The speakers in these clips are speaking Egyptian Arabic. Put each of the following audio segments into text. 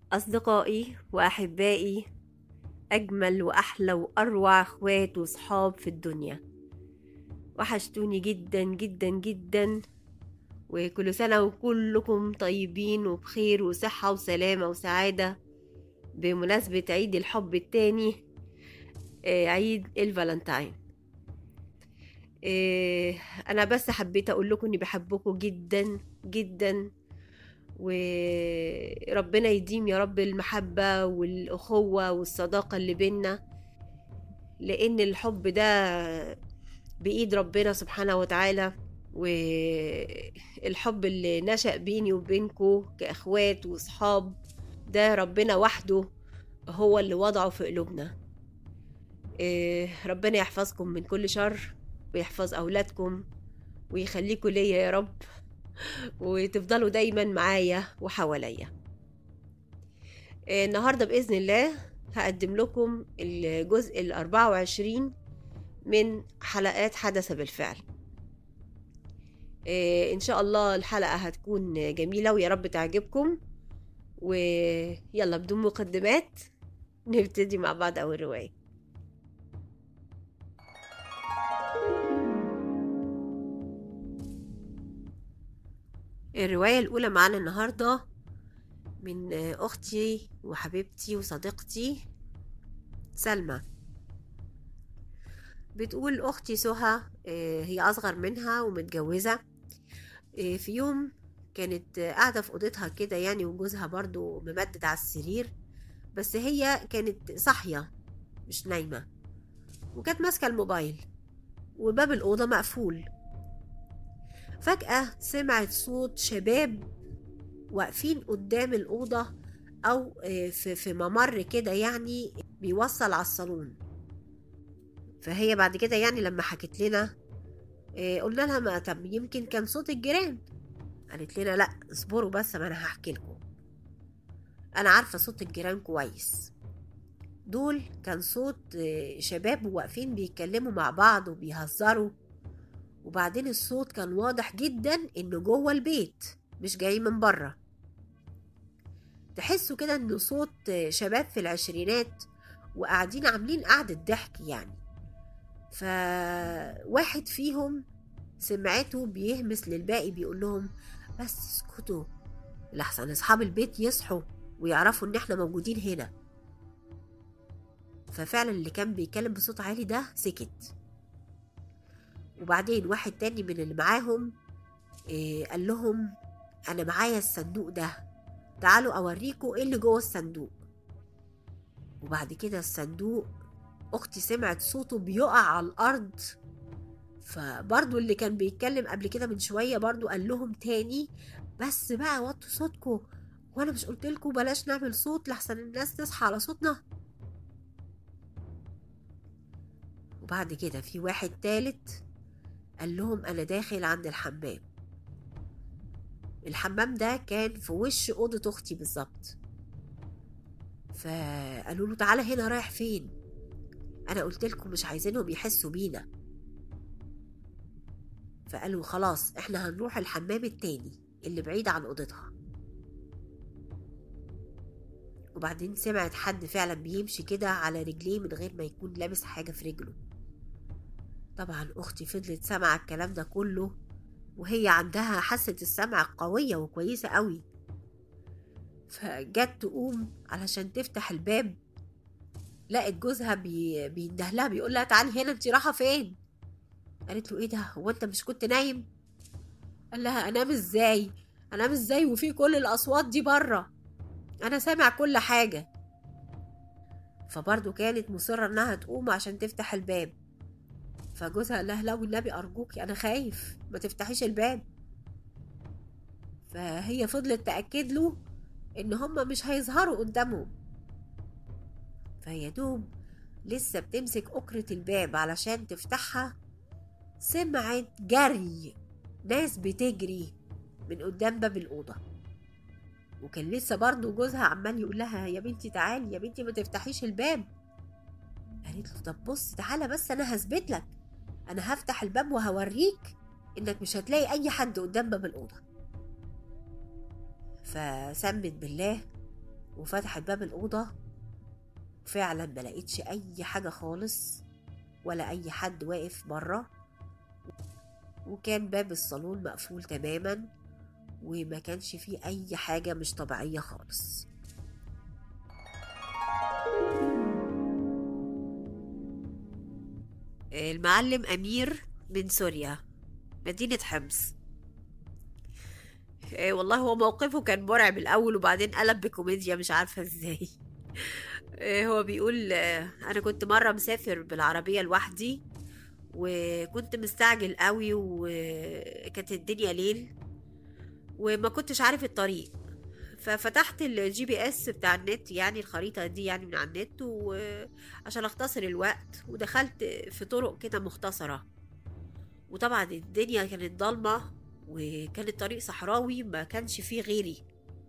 أصدقائي وأحبائي أجمل وأحلى وأروع أخوات وصحاب في الدنيا وحشتوني جدا جدا جدا وكل سنة وكلكم طيبين وبخير وصحة وسلامة وسعادة بمناسبة عيد الحب التاني آه، عيد الفالنتاين آه، أنا بس حبيت أقول لكم إني بحبكم جدا جدا وربنا يديم يا رب المحبة والأخوة والصداقة اللي بينا لأن الحب ده بإيد ربنا سبحانه وتعالى والحب اللي نشأ بيني وبينكو كأخوات وصحاب ده ربنا وحده هو اللي وضعه في قلوبنا إيه، ربنا يحفظكم من كل شر ويحفظ أولادكم ويخليكم ليا يا رب وتفضلوا دايما معايا وحواليا آه، النهاردة بإذن الله هقدم لكم الجزء الأربعة وعشرين من حلقات حدث بالفعل آه، إن شاء الله الحلقة هتكون جميلة ويا رب تعجبكم ويلا بدون مقدمات نبتدي مع بعض أول رواية الرواية الأولى معانا النهاردة من أختي وحبيبتي وصديقتي سلمى بتقول أختي سهى آه، هي أصغر منها ومتجوزة آه، في يوم كانت قاعدة في أوضتها كده يعني وجوزها برضو ممدد على السرير بس هي كانت صاحية مش نايمة وكانت ماسكة الموبايل وباب الأوضة مقفول فجأة سمعت صوت شباب واقفين قدام الأوضة أو آه، في في ممر كده يعني بيوصل على الصالون فهي بعد كده يعني لما حكت لنا آه، قلنا لها ما طب يمكن كان صوت الجيران قالت لنا لا اصبروا بس ما انا هحكي لكم انا عارفه صوت الجيران كويس دول كان صوت آه، شباب واقفين بيتكلموا مع بعض وبيهزروا وبعدين الصوت كان واضح جدا انه جوه البيت مش جاي من بره تحسوا كده انه صوت شباب في العشرينات وقاعدين عاملين قعدة ضحك يعني فواحد فيهم سمعته بيهمس للباقي بيقول لهم بس اسكتوا لحسن اصحاب البيت يصحوا ويعرفوا ان احنا موجودين هنا ففعلا اللي كان بيتكلم بصوت عالي ده سكت وبعدين واحد تاني من اللي معاهم إيه قال لهم انا معايا الصندوق ده تعالوا اوريكم ايه اللي جوه الصندوق وبعد كده الصندوق اختي سمعت صوته بيقع على الارض فبرضو اللي كان بيتكلم قبل كده من شويه برضو قال لهم تاني بس بقى وطوا صوتكم وانا مش قلت لكم بلاش نعمل صوت لحسن الناس تصحى على صوتنا وبعد كده في واحد تالت قال لهم انا داخل عند الحمام الحمام ده كان في وش اوضه اختي بالظبط فقالوا له تعالى هنا رايح فين انا قلت لكم مش عايزينهم يحسوا بينا فقالوا خلاص احنا هنروح الحمام التاني اللي بعيد عن اوضتها وبعدين سمعت حد فعلا بيمشي كده على رجليه من غير ما يكون لابس حاجة في رجله طبعا أختي فضلت سامعة الكلام ده كله وهي عندها حاسة السمع قوية وكويسة قوي فجت تقوم علشان تفتح الباب لقت جوزها بي... بينده لها بيقول لها تعالي هنا انت رايحة فين قالت له ايه ده هو انت مش كنت نايم قال لها انام ازاي انام ازاي وفي كل الاصوات دي بره انا سامع كل حاجة فبرضه كانت مصرة انها تقوم عشان تفتح الباب فجوزها قال لها لا والنبي أرجوكي أنا خايف ما تفتحيش الباب فهي فضلت تأكد له إن هما مش هيظهروا قدامهم فهي دوب لسه بتمسك أكرة الباب علشان تفتحها سمعت جري ناس بتجري من قدام باب الأوضة وكان لسه برضه جوزها عمال يقول لها يا بنتي تعالي يا بنتي ما تفتحيش الباب قالت له طب بص تعالى بس انا هثبت لك انا هفتح الباب وهوريك انك مش هتلاقي اي حد قدام باب الاوضه فسمت بالله وفتحت باب الأوضة فعلا ما لقيتش أي حاجة خالص ولا أي حد واقف بره وكان باب الصالون مقفول تماما وما كانش فيه أي حاجة مش طبيعية خالص المعلم أمير من سوريا مدينة حمص إيه والله هو موقفه كان مرعب الأول وبعدين قلب بكوميديا مش عارفة ازاي إيه هو بيقول آه، أنا كنت مرة مسافر بالعربية لوحدي وكنت مستعجل قوي وكانت الدنيا ليل وما كنتش عارف الطريق ففتحت الجي بي اس بتاع النت يعني الخريطة دي يعني من على النت وعشان اختصر الوقت ودخلت في طرق كده مختصرة وطبعا الدنيا كانت ضلمة وكان الطريق صحراوي ما كانش فيه غيري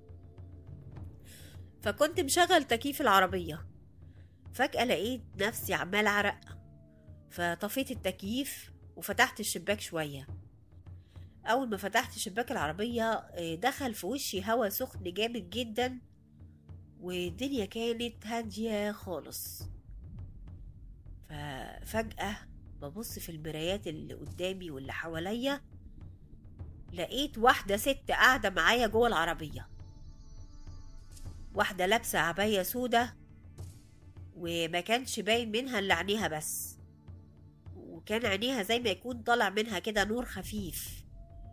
فكنت مشغل تكييف العربية فجأة لقيت نفسي عمال أعرق فطفيت التكييف وفتحت الشباك شوية أول ما فتحت شباك العربية آه، دخل في وشي هوا سخن جامد جدا والدنيا كانت هادية خالص ففجأة ببص في المرايات اللي قدامي واللي حواليا لقيت واحدة ست قاعدة معايا جوه العربية واحدة لابسة عباية سودة وما كانش باين منها إلا عينيها بس وكان عينيها زي ما يكون طالع منها كده نور خفيف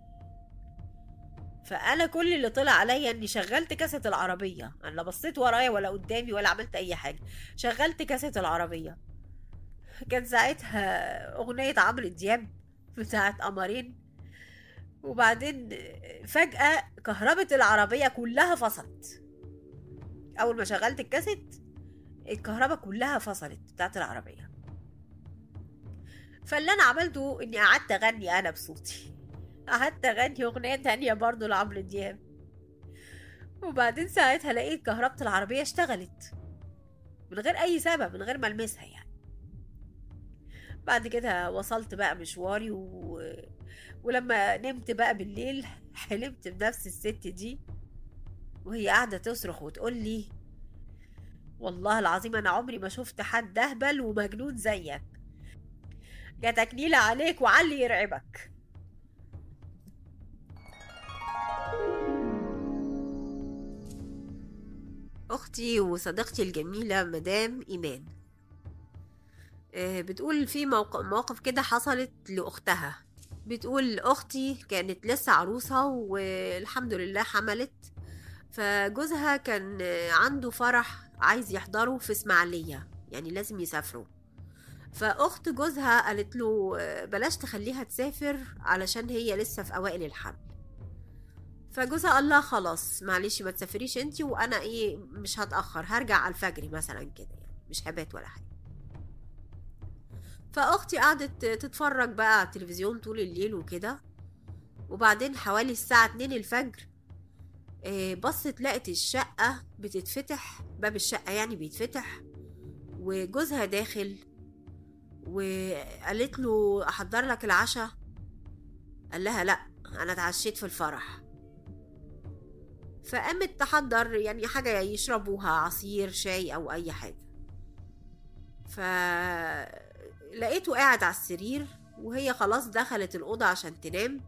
فانا كل اللي طلع عليا اني شغلت كاسة العربية انا لا بصيت ورايا ولا قدامي ولا عملت اي حاجة شغلت كاسة العربية كان ساعتها اغنية عمرو دياب بتاعت قمرين وبعدين فجأة كهربة العربية كلها فصلت أول ما شغلت الكاسيت الكهرباء كلها فصلت بتاعت العربية فاللي أنا عملته إني قعدت أغني أنا بصوتي قعدت أغني أغنية تانية برضه لعمرو دياب وبعدين ساعتها لقيت كهربة العربية اشتغلت من غير أي سبب من غير ما ألمسها يعني بعد كده وصلت بقى مشواري و... ولما نمت بقى بالليل حلمت بنفس الست دي وهي قاعدة تصرخ وتقول لي والله العظيم أنا عمري ما شفت حد أهبل ومجنون زيك جاتك نيلة عليك وعلي يرعبك أختي وصديقتي الجميلة مدام إيمان آه، بتقول في موق- مواقف كده حصلت لأختها بتقول أختي كانت لسه عروسة والحمد لله حملت فجوزها كان آه، عنده فرح عايز يحضره في إسماعيلية يعني لازم يسافروا فأخت جوزها قالت له آه، بلاش تخليها تسافر علشان هي لسه في أوائل الحمل فجوزها قال لها خلاص معلش ما تسافريش انتي وانا ايه مش هتاخر هرجع على الفجر مثلا كده يعني مش هبات ولا حاجه فاختي قعدت تتفرج بقى على التلفزيون طول الليل وكده وبعدين حوالي الساعة 2 الفجر آه، بصت لقت الشقة بتتفتح باب الشقة يعني بيتفتح وجوزها داخل وقالت له احضر لك العشاء قال لها لا انا اتعشيت في الفرح فقامت تحضر يعني حاجة يشربوها عصير شاي أو أي حاجة فلقيته قاعد على السرير وهي خلاص دخلت الأوضة عشان تنام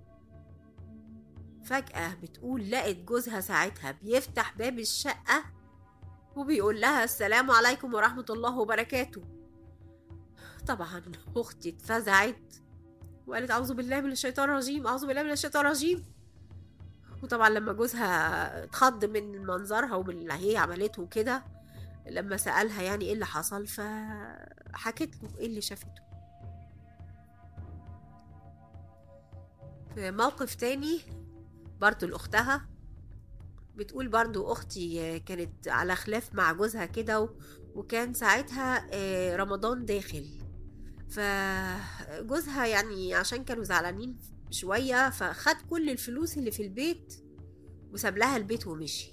فجأة بتقول لقت جوزها ساعتها بيفتح باب الشقة وبيقول لها السلام عليكم ورحمة الله وبركاته طبعا أختي اتفزعت وقالت أعوذ بالله من الشيطان الرجيم أعوذ بالله من الشيطان الرجيم وطبعا لما جوزها اتخض من منظرها ومن اللي هي عملته كده لما سألها يعني ايه اللي حصل فحكت له ايه اللي شافته في موقف تاني برضو لأختها بتقول برضو أختي كانت على خلاف مع جوزها كده و- وكان ساعتها آه، رمضان داخل فجوزها يعني عشان كانوا زعلانين شوية فخد كل الفلوس اللي في البيت وساب لها البيت ومشي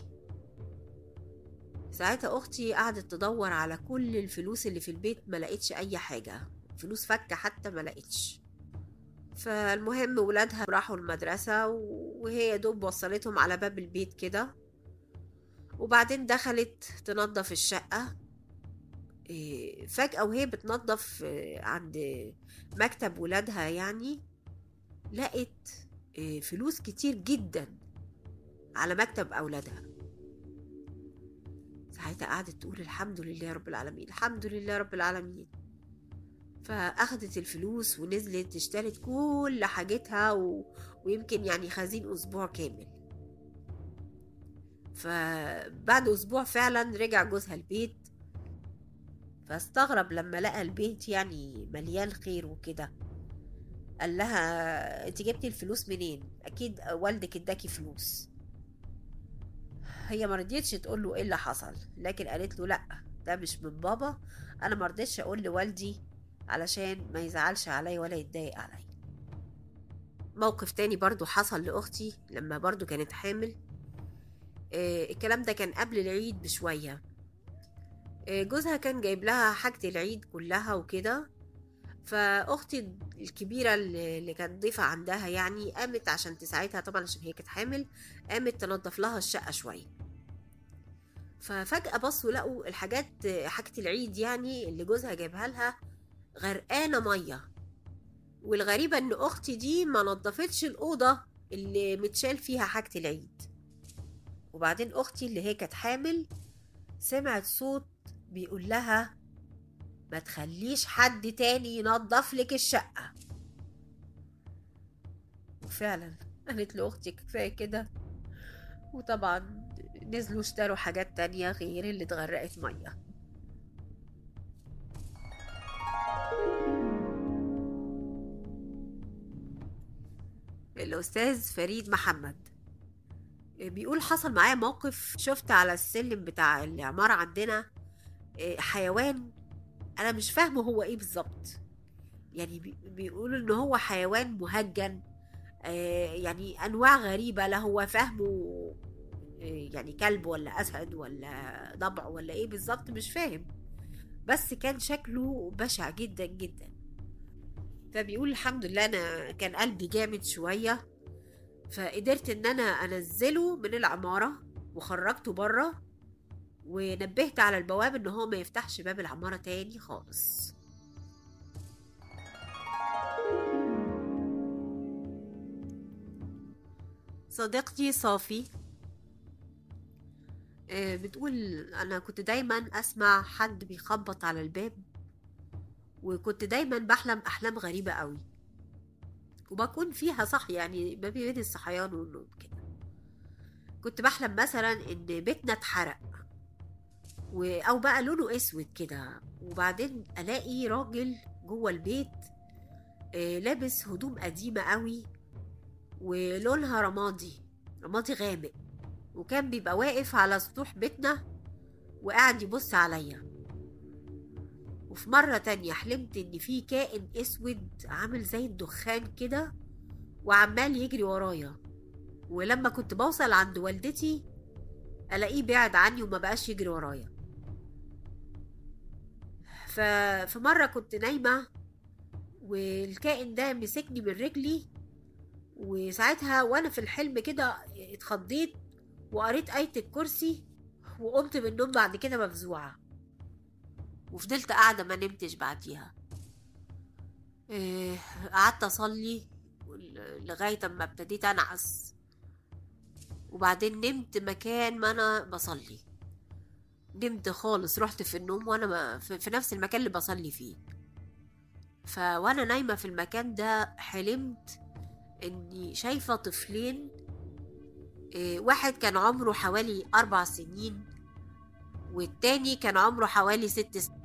ساعتها أختي قعدت تدور على كل الفلوس اللي في البيت ما لقيتش أي حاجة فلوس فكة حتى ما لقيتش فالمهم ولادها راحوا المدرسة وهي يا دوب وصلتهم على باب البيت كده وبعدين دخلت تنظف الشقة إيه، فجأة وهي بتنظف إيه، عند مكتب ولادها يعني لقت إيه، فلوس كتير جدا على مكتب أولادها ساعتها قعدت تقول الحمد لله رب العالمين الحمد لله رب العالمين فأخدت الفلوس ونزلت اشترت كل حاجتها و... ويمكن يعني خزين أسبوع كامل فبعد أسبوع فعلا رجع جوزها البيت فاستغرب لما لقى البيت يعني مليان خير وكده قال لها انت جبتي الفلوس منين اكيد والدك اداكي فلوس هي ما رضيتش تقول له ايه اللي حصل لكن قالت له لا ده مش من بابا انا ما رضيتش اقول لوالدي علشان ما يزعلش عليا ولا يتضايق عليا موقف تاني برضو حصل لاختي لما برضو كانت حامل آه الكلام ده كان قبل العيد بشويه آه جوزها كان جايب لها حاجة العيد كلها وكده فاختي الكبيره اللي اللي كانت ضيفه عندها يعني قامت عشان تساعدها طبعا عشان هي كانت حامل قامت تنظف لها الشقه شويه ففجاه بصوا لقوا الحاجات حاجه العيد يعني اللي جوزها جايبها لها غرقانه ميه والغريبه ان اختي دي ما نظفتش الاوضه اللي متشال فيها حاجه العيد وبعدين اختي اللي هي كانت حامل سمعت صوت بيقول لها ما تخليش حد تاني ينظف لك الشقة وفعلا قالت لأختي كفاية كده وطبعا نزلوا اشتروا حاجات تانية غير اللي اتغرقت مية الأستاذ فريد محمد بيقول حصل معايا موقف شفت على السلم بتاع العمارة عندنا حيوان انا مش فاهمه هو ايه بالظبط يعني بي- بيقولوا ان هو حيوان مهجن آه، يعني انواع غريبه لا هو فاهمه آه، يعني كلب ولا اسد ولا ضبع ولا ايه بالظبط مش فاهم بس كان شكله بشع جدا جدا فبيقول الحمد لله انا كان قلبي جامد شويه فقدرت ان انا انزله من العماره وخرجته بره ونبهت على البواب ان هو ما يفتحش باب العمارة تاني خالص صديقتي صافي آه، بتقول انا كنت دايما اسمع حد بيخبط على الباب وكنت دايما بحلم احلام غريبة قوي وبكون فيها صح يعني ما بين الصحيان والنوم كده كنت بحلم مثلا ان بيتنا اتحرق و... او بقى لونه اسود كده وبعدين الاقي راجل جوه البيت آه، لابس هدوم قديمة قوي ولونها رمادي رمادي غامق وكان بيبقى واقف على سطوح بيتنا وقاعد يبص عليا وفي مرة تانية حلمت إن في كائن أسود عامل زي الدخان كده وعمال يجري ورايا ولما كنت بوصل عند والدتي ألاقيه بعد عني وما بقاش يجري ورايا ففي مرة كنت نايمة والكائن ده مسكني من رجلي وساعتها وانا في الحلم كده اتخضيت وقريت آية الكرسي وقمت من النوم بعد كده مفزوعة وفضلت قاعدة ما نمتش بعديها إيه، قعدت أصلي لغاية أما ابتديت أنعس وبعدين نمت مكان ما أنا بصلي نمت خالص رحت في النوم وأنا ما في في نفس المكان اللي بصلي فيه فوانا نايمة في المكان ده حلمت اني شايفة طفلين إيه، واحد كان عمره حوالي أربع سنين والتاني كان عمره حوالي ست سنين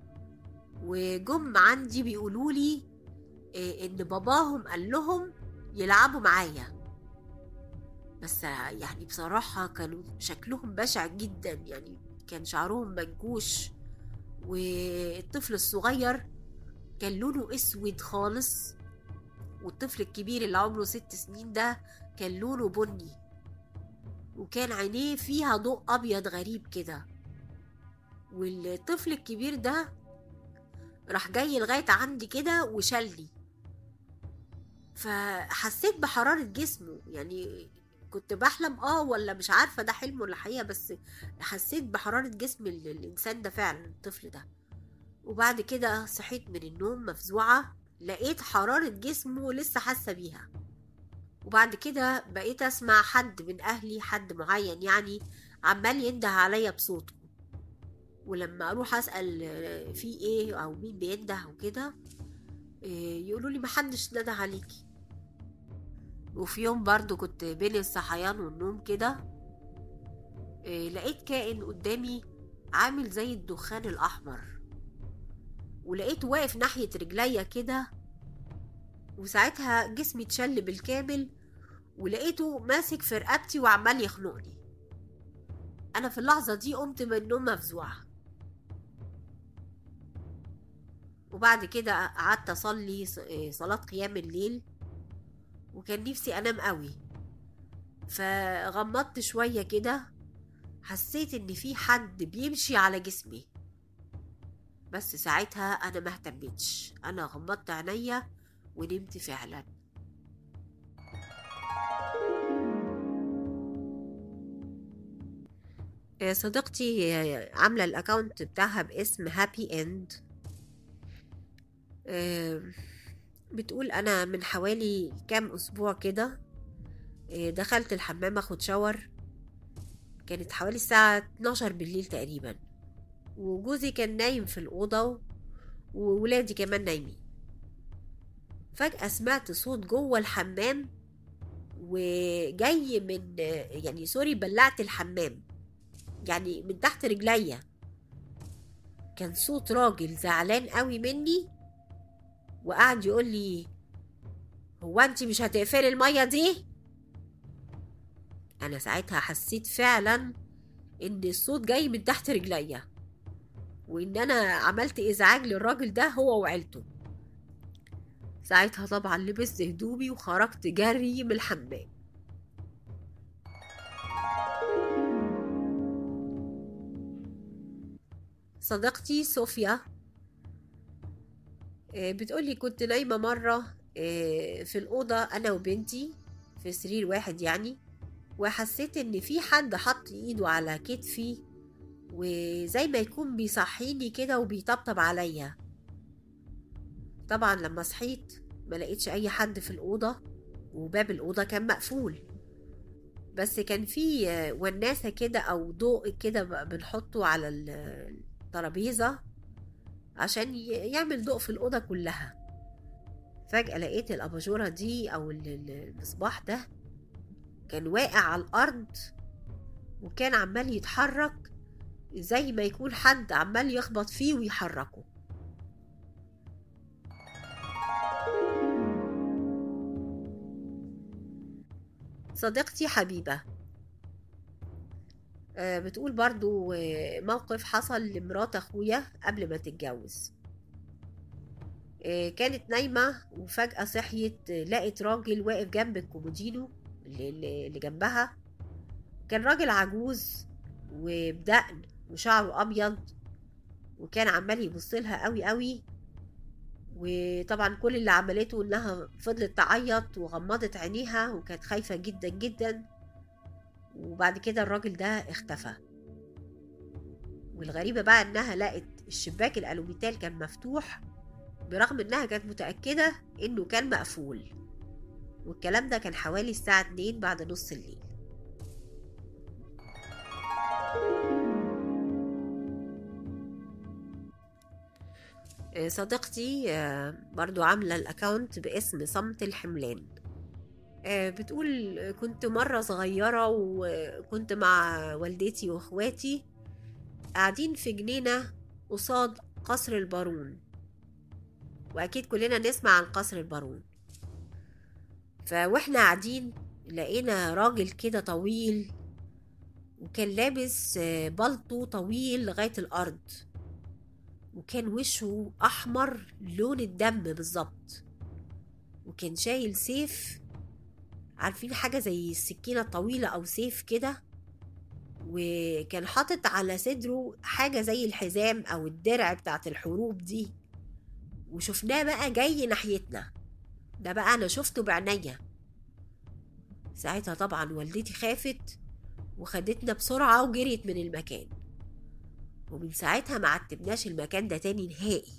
وجم عندي بيقولوا لي إيه، ان باباهم قال لهم يلعبوا معايا بس يعني بصراحة كانوا شكلهم بشع جدا يعني كان شعرهم منكوش والطفل الصغير كان لونه اسود خالص والطفل الكبير اللي عمره ست سنين ده كان لونه بني وكان عينيه فيها ضوء ابيض غريب كده والطفل الكبير ده راح جاي لغايه عندي كده وشلني فحسيت بحراره جسمه يعني كنت بحلم اه ولا مش عارفة ده حلم ولا حقيقة بس حسيت بحرارة جسم ال- الإنسان ده فعلا الطفل ده وبعد كده صحيت من النوم مفزوعة لقيت حرارة جسمه لسه حاسة بيها وبعد كده بقيت أسمع حد من أهلي حد معين يعني عمال ينده عليا بصوته ولما أروح أسأل آه، في إيه أو مين بينده وكده آه، يقولوا لي محدش ندى عليكي وفي يوم برضو كنت بين الصحيان والنوم كده آه، لقيت كائن قدامي عامل زي الدخان الأحمر ولقيته واقف ناحية رجليا كده وساعتها جسمي اتشل بالكامل ولقيته ماسك في رقبتي وعمال يخنقني أنا في اللحظة دي قمت من النوم مفزوعة وبعد كده قعدت أصلي ص- آه، صلاة قيام الليل وكان نفسي أنام قوي فغمضت شوية كده حسيت إن في حد بيمشي على جسمي بس ساعتها أنا ما اهتمتش أنا غمضت عينيا ونمت فعلا آه، صديقتي آه، عاملة الأكاونت بتاعها باسم هابي اند بتقول أنا من حوالي كام أسبوع كده آه، دخلت الحمام أخد شاور كانت حوالي الساعة 12 بالليل تقريبا وجوزي كان نايم في الأوضة و- وولادي كمان نايمين فجأة سمعت صوت جوه الحمام وجاي من يعني سوري بلعت الحمام يعني من تحت رجليا كان صوت راجل زعلان قوي مني وقعد يقول لي هو انت مش هتقفلي المية دي انا ساعتها حسيت فعلا ان الصوت جاي من تحت رجليا وان انا عملت ازعاج للراجل ده هو وعيلته ساعتها طبعا لبست هدومي وخرجت جري من الحمام صديقتي صوفيا آه، بتقولي كنت نايمة مرة آه، في الأوضة أنا وبنتي في سرير واحد يعني وحسيت إن في حد حط إيده على كتفي وزي ما يكون بيصحيني كده وبيطبطب عليا طبعا لما صحيت ما لقيتش أي حد في الأوضة وباب الأوضة كان مقفول بس كان في آه، وناسة كده أو ضوء كده ب- بنحطه على ال- الترابيزة عشان ي- يعمل ضوء في الأوضة كلها فجأة لقيت الأباجورة دي أو ال- ال- المصباح ده كان واقع على الأرض وكان عمال يتحرك زي ما يكون حد عمال يخبط فيه ويحركه صديقتي حبيبة آه، بتقول برضو آه، موقف حصل لمرات أخويا قبل ما تتجوز آه، كانت نايمة وفجأة صحيت آه، لقت راجل واقف جنب الكومودينو اللي, اللي اللي جنبها كان راجل عجوز وبدقن وشعره أبيض وكان عمال يبصلها قوي قوي وطبعا كل اللي عملته انها فضلت تعيط وغمضت عينيها وكانت خايفة جدا جدا وبعد كده الراجل ده اختفى والغريبة بقى انها لقت الشباك الالوميتال كان مفتوح برغم انها كانت متأكدة انه كان مقفول والكلام ده كان حوالي الساعة 2 بعد نص الليل آه، صديقتي آه، برضو عاملة الأكاونت باسم صمت الحملان آه، بتقول آه، كنت مرة صغيرة وكنت مع والدتي واخواتي قاعدين في جنينة قصاد قصر البارون وأكيد كلنا نسمع عن قصر البارون فواحنا قاعدين لقينا راجل كده طويل وكان لابس آه، بلطو طويل لغاية الأرض وكان وشه أحمر لون الدم بالظبط وكان شايل سيف عارفين حاجة زي السكينة الطويلة أو سيف كده وكان حاطط على صدره حاجة زي الحزام أو الدرع بتاعت الحروب دي وشفناه بقى جاي ناحيتنا ده بقى أنا شفته بعينيا ساعتها طبعا والدتي خافت وخدتنا بسرعة وجريت من المكان ومن ساعتها ما عتبناش المكان ده تاني نهائي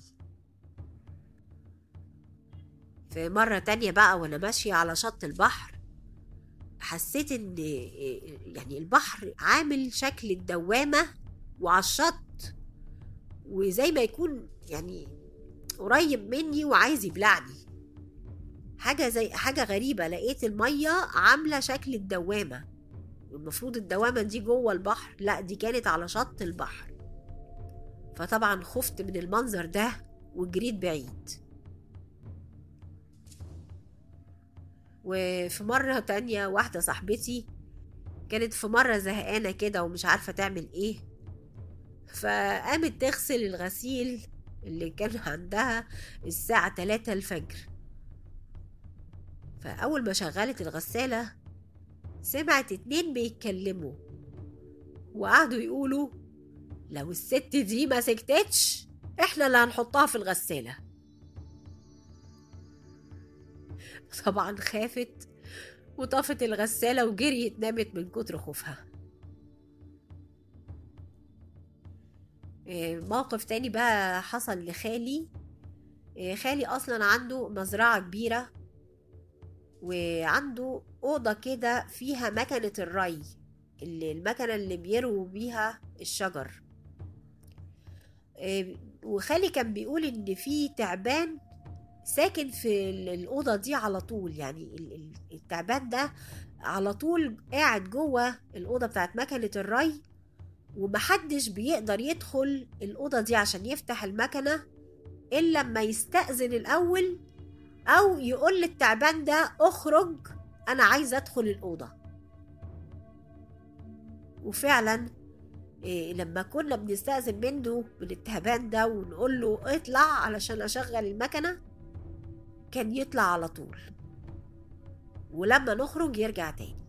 في مرة تانية بقى وأنا ماشية على شط البحر حسيت إن يعني البحر عامل شكل الدوامة وعلى الشط وزي ما يكون يعني قريب مني وعايز يبلعني حاجة زي حاجة غريبة لقيت المية عاملة شكل الدوامة المفروض الدوامة دي جوه البحر لا دي كانت على شط البحر فطبعا خفت من المنظر ده وجريت بعيد وفي مرة تانية واحدة صاحبتي كانت في مرة زهقانة كده ومش عارفة تعمل ايه فقامت تغسل الغسيل اللي كان عندها الساعة تلاتة الفجر فأول ما شغلت الغسالة سمعت اتنين بيتكلموا وقعدوا يقولوا لو الست دي ما سكتتش احنا اللي هنحطها في الغسالة طبعا خافت وطفت الغسالة وجريت نامت من كتر خوفها موقف تاني بقى حصل لخالي خالي أصلا عنده مزرعة كبيرة وعنده أوضة كده فيها مكنة الري اللي المكنة اللي بيرووا بيها الشجر وخالي كان بيقول إن في تعبان ساكن في الأوضة دي على طول يعني التعبان ده على طول قاعد جوه الأوضة بتاعت مكنة الري ومحدش بيقدر يدخل الأوضة دي عشان يفتح المكنة إلا لما يستأذن الأول أو يقول للتعبان ده اخرج أنا عايز أدخل الأوضة وفعلا إيه لما كنا بنستأذن منه من التعبان ده ونقول له اطلع علشان أشغل المكنة كان يطلع على طول ولما نخرج يرجع تاني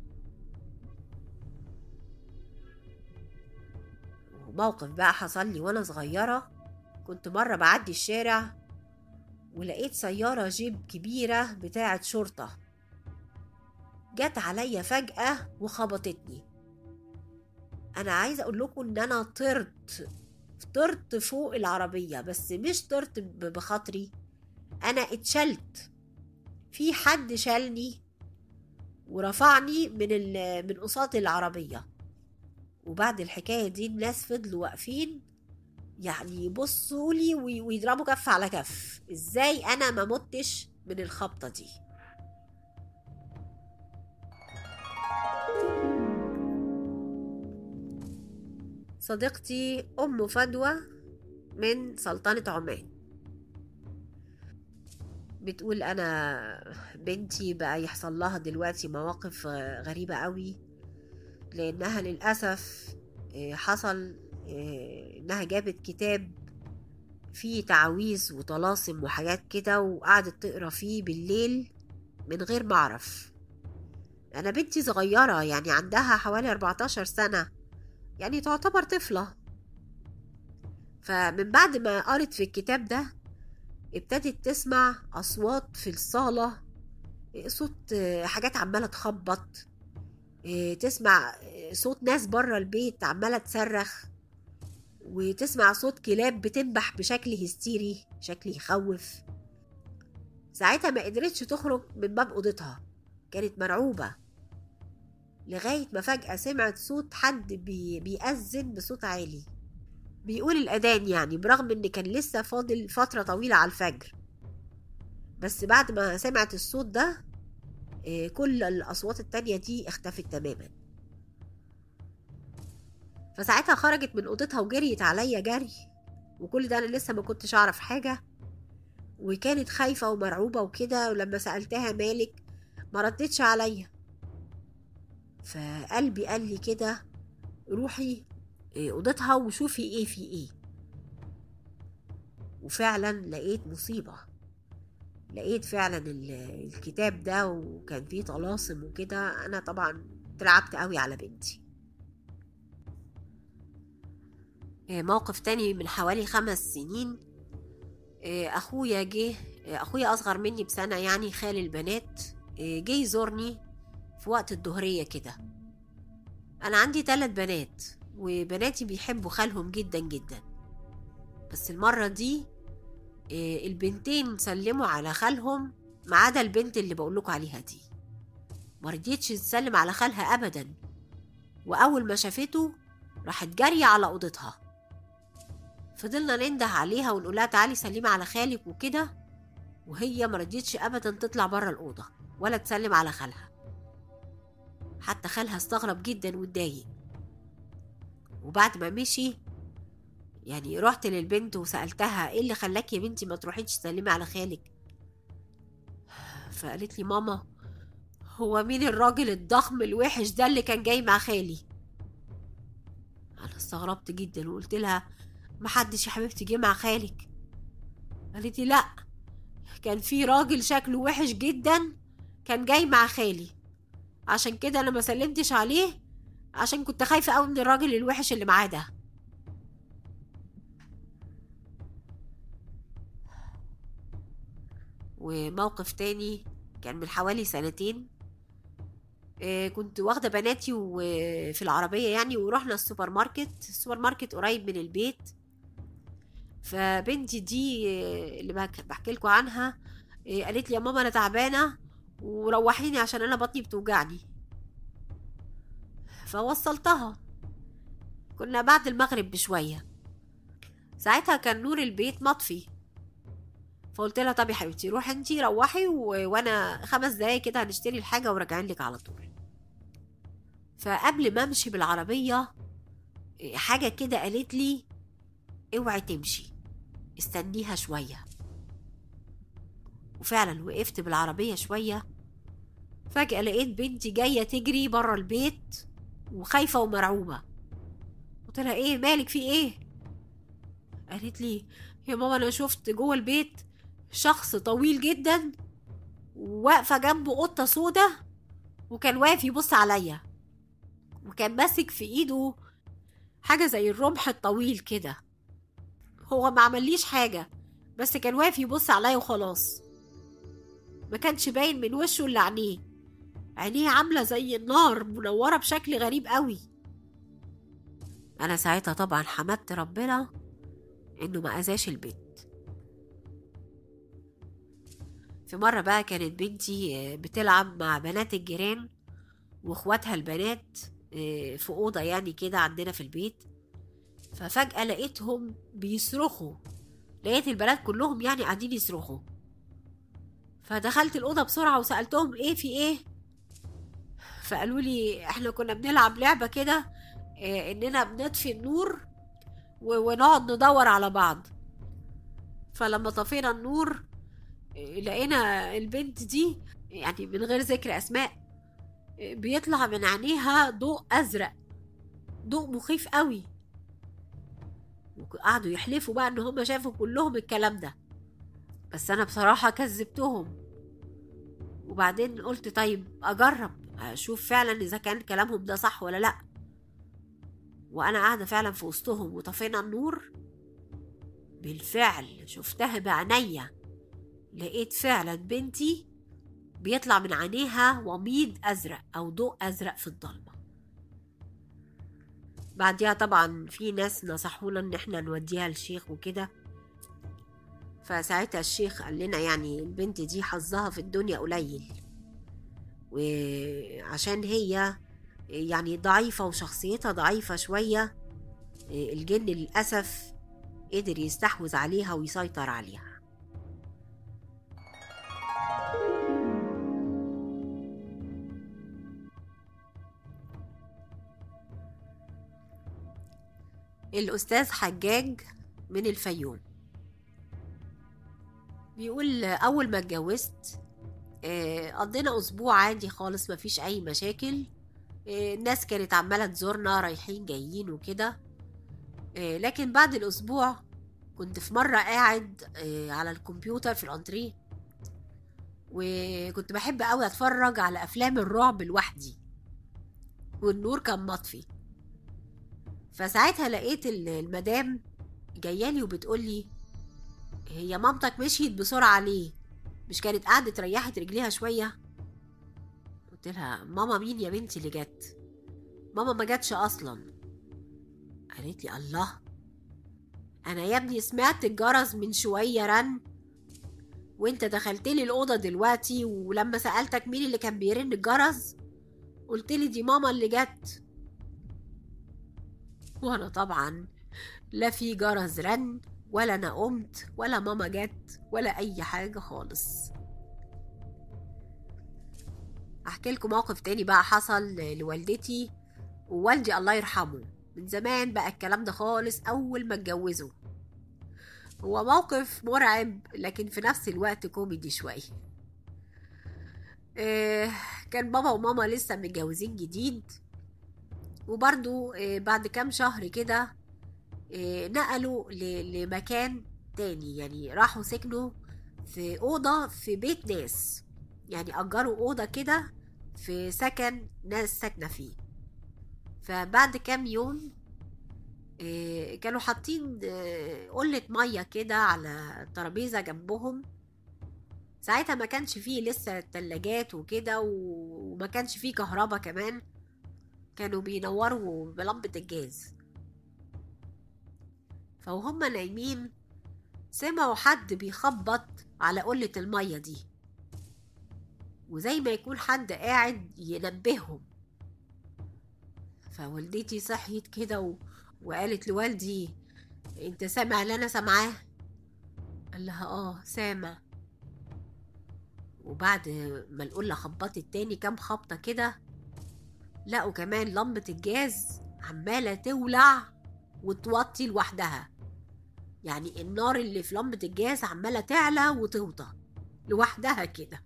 موقف بقى حصل لي وانا صغيرة كنت مرة بعدي الشارع ولقيت سيارة جيب كبيرة بتاعة شرطة جت عليا فجأة وخبطتني أنا عايزة أقول لكم إن أنا طرت طرت فوق العربية بس مش طرت بخاطري أنا اتشلت في حد شالني ورفعني من من قصاد العربية وبعد الحكاية دي الناس فضلوا واقفين يعني يبصوا لي ويضربوا كف على كف ازاي انا ما متش من الخبطة دي صديقتي ام فدوى من سلطنة عمان بتقول انا بنتي بقى يحصل لها دلوقتي مواقف غريبة قوي لانها للاسف حصل انها جابت كتاب فيه تعاويذ وطلاسم وحاجات كده وقعدت تقرا فيه بالليل من غير ما اعرف انا بنتي صغيرة يعني عندها حوالي 14 سنة يعني تعتبر طفلة فمن بعد ما قرت في الكتاب ده ابتدت تسمع أصوات في الصالة صوت حاجات عمالة تخبط تسمع صوت ناس بره البيت عمالة تصرخ وتسمع صوت كلاب بتنبح بشكل هستيري شكل يخوف ساعتها ما قدرتش تخرج من باب اوضتها كانت مرعوبة لغاية ما فجأة سمعت صوت حد بي بيأذن بصوت عالي بيقول الأذان يعني برغم إن كان لسه فاضل فترة طويلة على الفجر بس بعد ما سمعت الصوت ده كل الأصوات التانية دي اختفت تماما فساعتها خرجت من أوضتها وجريت عليا جري وكل ده أنا لسه ما كنتش أعرف حاجة وكانت خايفة ومرعوبة وكده ولما سألتها مالك ما ردتش عليا فقلبي قال لي كده روحي أوضتها وشوفي إيه في إيه وفعلا لقيت مصيبة لقيت فعلا الكتاب ده وكان فيه طلاسم وكده أنا طبعا اترعبت قوي على بنتي موقف تاني من حوالي خمس سنين اخويا جه اخويا اصغر مني بسنة يعني خال البنات جه يزورني في وقت الظهرية كده أنا عندي ثلاث بنات وبناتي بيحبوا خالهم جدا جدا بس المرة دي آه، البنتين سلموا على خالهم ما عدا البنت اللي بقولكوا عليها دي مرضيتش تسلم على خالها أبدا وأول ما شافته راحت جارية على أوضتها فضلنا ننده عليها ونقولها تعالي سلمي على خالك وكده وهي مرضيتش أبدا تطلع بره الأوضة ولا تسلم على خالها حتى خالها استغرب جدا واتضايق وبعد ما مشي يعني رحت للبنت وسألتها ايه اللي خلاك يا بنتي ما تروحيش تسلمي على خالك فقالت لي ماما هو مين الراجل الضخم الوحش ده اللي كان جاي مع خالي انا استغربت جدا وقلت لها محدش يا حبيبتي جه مع خالك قالت لي لا كان في راجل شكله وحش جدا كان جاي مع خالي عشان كده انا ما سلمتش عليه عشان كنت خايفه قوي من الراجل الوحش اللي معاه ده وموقف تاني كان من حوالي سنتين آه، كنت واخدة بناتي وفي العربية يعني ورحنا السوبر ماركت السوبر ماركت قريب من البيت فبنتي دي آه، اللي بحك- بحكي لكم عنها آه، قالت لي يا ماما انا تعبانة وروحيني عشان انا بطني بتوجعني فوصلتها كنا بعد المغرب بشوية ساعتها كان نور البيت مطفي فقلت لها طب يا حبيبتي روحي انتي روحي و... وانا خمس دقايق كده هنشتري الحاجه وراجعين لك على طول فقبل ما امشي بالعربيه حاجه كده قالت لي اوعي تمشي استنيها شويه وفعلا وقفت بالعربيه شويه فجاه لقيت بنتي جايه تجري بره البيت وخايفه ومرعوبه قلت لها ايه مالك في ايه قالت لي يا ماما انا شفت جوه البيت شخص طويل جدا واقفة جنبه قطة سودا وكان واقف يبص عليا وكان ماسك في ايده حاجة زي الرمح الطويل كده هو ما عمليش حاجة بس كان واقف يبص عليا وخلاص ما كانش باين من وشه اللي عينيه عينيه عاملة زي النار منورة بشكل غريب قوي أنا ساعتها طبعا حمدت ربنا إنه ما أذاش البيت في مرة بقى كانت بنتي آه، بتلعب مع بنات الجيران واخواتها البنات آه، في أوضة يعني كده عندنا في البيت ففجأة لقيتهم بيصرخوا لقيت البنات كلهم يعني قاعدين يصرخوا فدخلت الأوضة بسرعة وسألتهم ايه في ايه فقالوا لي احنا كنا بنلعب لعبة كده آه، اننا بنطفي النور و- ونقعد ندور على بعض فلما طفينا النور لقينا البنت دي يعني من غير ذكر اسماء بيطلع من عينيها ضوء ازرق ضوء مخيف قوي وقعدوا يحلفوا بقى ان هم شافوا كلهم الكلام ده بس انا بصراحة كذبتهم وبعدين قلت طيب اجرب اشوف فعلا اذا كان كلامهم ده صح ولا لا وانا قاعدة فعلا في وسطهم وطفينا النور بالفعل شفتها بعينيا لقيت فعلا بنتي بيطلع من عينيها وميض أزرق أو ضوء أزرق في الضلمة بعديها طبعا في ناس نصحونا إن احنا نوديها للشيخ وكده فساعتها الشيخ قال لنا يعني البنت دي حظها في الدنيا قليل وعشان هي يعني ضعيفة وشخصيتها ضعيفة شوية الجن للأسف قدر يستحوذ عليها ويسيطر عليها الأستاذ حجاج من الفيوم بيقول أول ما اتجوزت آه، قضينا أسبوع عادي خالص مفيش أي مشاكل آه، الناس كانت عمالة تزورنا رايحين جايين وكده آه، لكن بعد الأسبوع كنت في مرة قاعد آه، على الكمبيوتر في الأنتريه وكنت بحب قوي أتفرج على أفلام الرعب لوحدي والنور كان مطفي فساعتها لقيت ال- المدام جايالي وبتقولي هي مامتك مشيت بسرعة ليه مش كانت قعدت ريحت رجليها شوية قلت قلت لها ماما مين يا بنتي اللي جت ماما ما جاتش اصلا قالت لي الله انا يا ابني سمعت الجرس من شويه رن وانت دخلت لي الاوضه دلوقتي ولما سالتك مين اللي كان بيرن الجرس قلت لي دي ماما اللي جت وانا طبعا لا في جرس رن ولا انا قمت ولا ماما جت ولا اي حاجه خالص احكي لكم موقف تاني بقى حصل لوالدتي ووالدي الله يرحمه من زمان بقى الكلام ده خالص اول ما اتجوزوا هو موقف مرعب لكن في نفس الوقت كوميدي شويه آه كان بابا وماما لسه متجوزين جديد وبرضو آه بعد كام شهر كده آه نقلوا لمكان تاني يعني راحوا سكنوا في أوضة في بيت ناس يعني أجروا أوضة كده في سكن ناس ساكنة فيه فبعد كام يوم كانوا حاطين قلة مية كده على ترابيزة جنبهم ساعتها ما كانش فيه لسه تلاجات وكده وما كانش فيه كهربا كمان كانوا بينوروا بلمبة الجاز فوهم نايمين سمعوا حد بيخبط على قلة المية دي وزي ما يكون حد قاعد ينبههم فوالدتي صحيت كده و... وقالت لوالدي انت سامع اللي انا سامعاه قال لها اه سامع وبعد ما القلة خبطت تاني كام خبطة كده لقوا كمان لمبة الجاز عمالة تولع وتوطي لوحدها يعني النار اللي في لمبة الجاز عمالة تعلى وتوطى لوحدها كده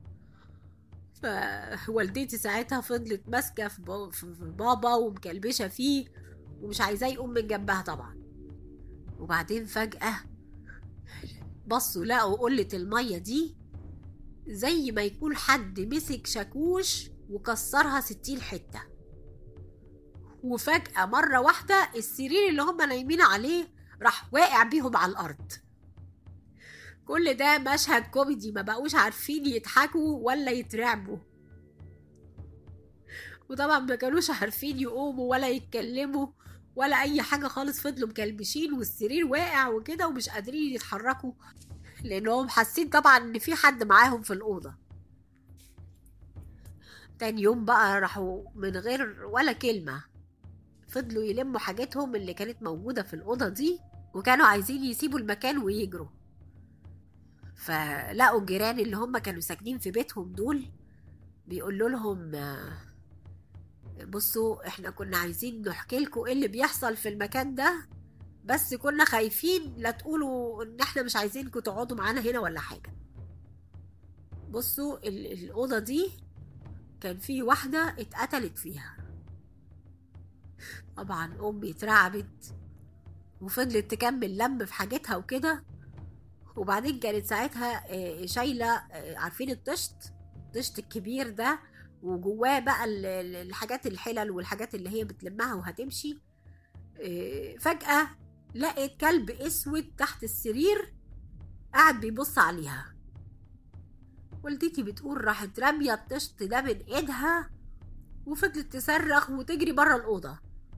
فوالدتي ساعتها فضلت ماسكة في بابا ومكلبشة فيه ومش عايزاه يقوم من جنبها طبعا وبعدين فجأة بصوا لقوا قلة المية دي زي ما يكون حد مسك شاكوش وكسرها ستين حتة وفجأة مرة واحدة السرير اللي هم نايمين عليه راح واقع بيهم على الأرض كل ده مشهد كوميدي ما بقوش عارفين يضحكوا ولا يترعبوا وطبعا ما كانوش عارفين يقوموا ولا يتكلموا ولا اي حاجه خالص فضلوا مكلبشين والسرير واقع وكده ومش قادرين يتحركوا لانهم حاسين طبعا ان في حد معاهم في الاوضه تاني يوم بقى راحوا من غير ولا كلمه فضلوا يلموا حاجاتهم اللي كانت موجوده في الاوضه دي وكانوا عايزين يسيبوا المكان ويجروا فلقوا الجيران اللي هم كانوا ساكنين في بيتهم دول بيقولوا لهم بصوا احنا كنا عايزين نحكي لكم ايه اللي بيحصل في المكان ده بس كنا خايفين لا تقولوا ان احنا مش عايزينكم تقعدوا معانا هنا ولا حاجة بصوا الأوضة دي كان في واحدة اتقتلت فيها طبعا أمي اترعبت وفضلت تكمل لم في حاجتها وكده وبعدين كانت ساعتها شايلة عارفين الطشت الطشت الكبير ده وجواه بقى الحاجات الحلل والحاجات اللي هي بتلمها وهتمشي فجأة لقيت كلب اسود تحت السرير قاعد بيبص عليها والدتي بتقول راحت رامية الطشت ده من ايدها وفضلت تصرخ وتجري بره الأوضة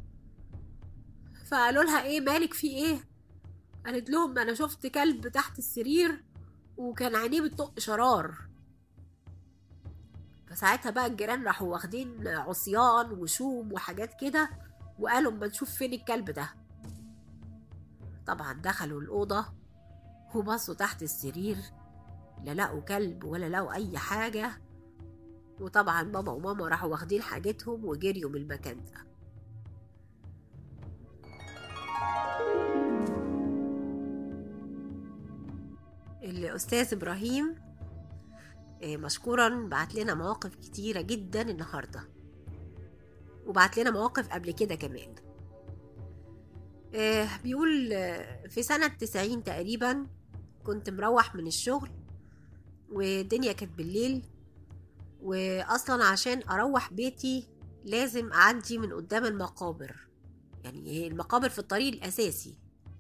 فقالوا لها ايه مالك في ايه قالت لهم انا شفت كلب تحت السرير وكان عينيه بتطق شرار فساعتها بقى الجيران راحوا واخدين عصيان وشوم وحاجات كده وقالوا اما نشوف فين الكلب ده طبعا دخلوا الأوضة وبصوا تحت السرير لا لقوا كلب ولا لقوا أي حاجة وطبعا بابا وماما راحوا واخدين حاجتهم وجريوا من المكان ده الأستاذ إبراهيم مشكورا بعت لنا مواقف كتيرة جدا النهاردة وبعت لنا مواقف قبل كده كمان بيقول في سنة تسعين تقريبا كنت مروح من الشغل والدنيا كانت بالليل وأصلا عشان أروح بيتي لازم أعدي من قدام المقابر يعني المقابر في الطريق الأساسي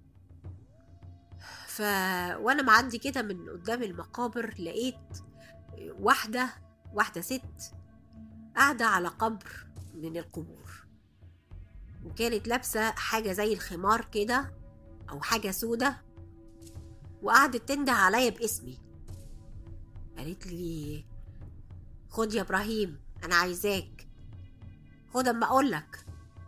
ف وانا معدي كده من قدام المقابر لقيت واحدة واحدة ست قاعدة على قبر من القبور وكانت لابسة حاجة زي الخمار كده أو حاجة سودة وقعدت تنده عليا باسمي قالت لي خد يا إبراهيم أنا عايزاك خد أما أقولك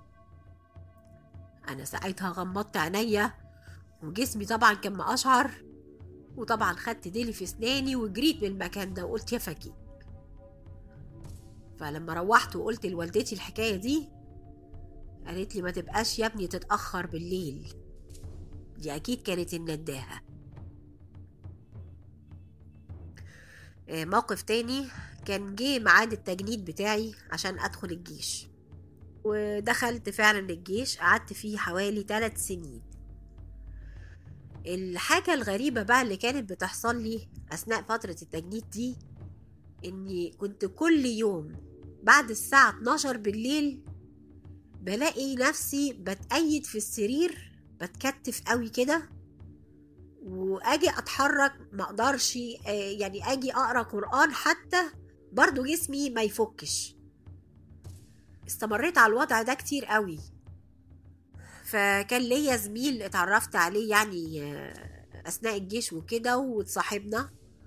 أنا ساعتها غمضت عينيا وجسمي طبعا كان مقشعر وطبعا خدت ديلي في اسناني وجريت من المكان ده وقلت يا فكي فلما روحت وقلت لوالدتي الحكاية دي قالت لي ما تبقاش يا ابني تتأخر بالليل دي أكيد كانت النداهة آه، موقف تاني كان جه ميعاد التجنيد بتاعي عشان أدخل الجيش ودخلت فعلا الجيش قعدت فيه حوالي ثلاث سنين الحاجة الغريبة بقى اللي كانت بتحصل لي أثناء فترة التجنيد دي إني كنت كل يوم بعد الساعة 12 بالليل بلاقي نفسي بتأيد في السرير بتكتف قوي كده واجي اتحرك ما اقدرش آه، يعني اجي اقرا قران حتى برضو جسمي ما يفكش استمريت على الوضع ده كتير قوي فكان ليا زميل اتعرفت عليه يعني آه، اثناء الجيش وكده واتصاحبنا